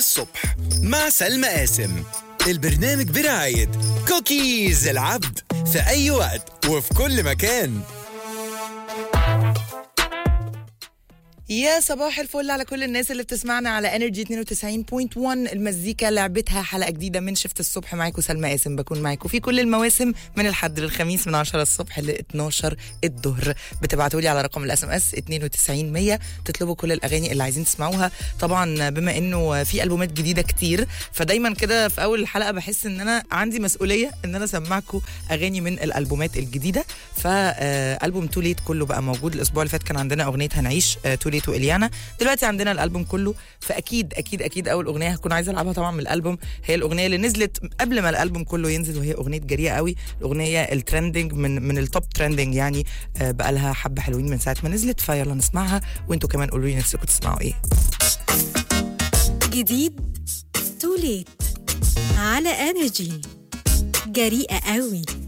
الصبح مع سلمى قاسم البرنامج برعاية كوكيز العبد في أي وقت وفي كل مكان يا صباح الفل على كل الناس اللي بتسمعنا على انرجي 92.1 المزيكا لعبتها حلقه جديده من شفت الصبح معاكم سلمى قاسم بكون معاكم في كل المواسم من الحد للخميس من 10 الصبح ل 12 الظهر بتبعتوا لي على رقم الاس ام اس 92 100 تطلبوا كل الاغاني اللي عايزين تسمعوها طبعا بما انه في البومات جديده كتير فدايما كده في اول الحلقه بحس ان انا عندي مسؤوليه ان انا اسمعكم اغاني من الالبومات الجديده فالبوم تو ليت كله بقى موجود الاسبوع اللي فات كان عندنا اغنيه هنعيش تو ليت واليانا دلوقتي عندنا الالبوم كله فاكيد اكيد اكيد اول اغنيه هكون عايزه العبها طبعا من الالبوم هي الاغنيه اللي نزلت قبل ما الالبوم كله ينزل وهي اغنيه جريئه قوي الاغنيه الترندنج من من التوب ترندنج يعني آه، بقى لها حبه حلوين من ساعه ما نزلت فيلا نسمعها وانتوا كمان قولوا لي نفسكم تسمعوا ايه جديد توليت على انرجي جريئة قوي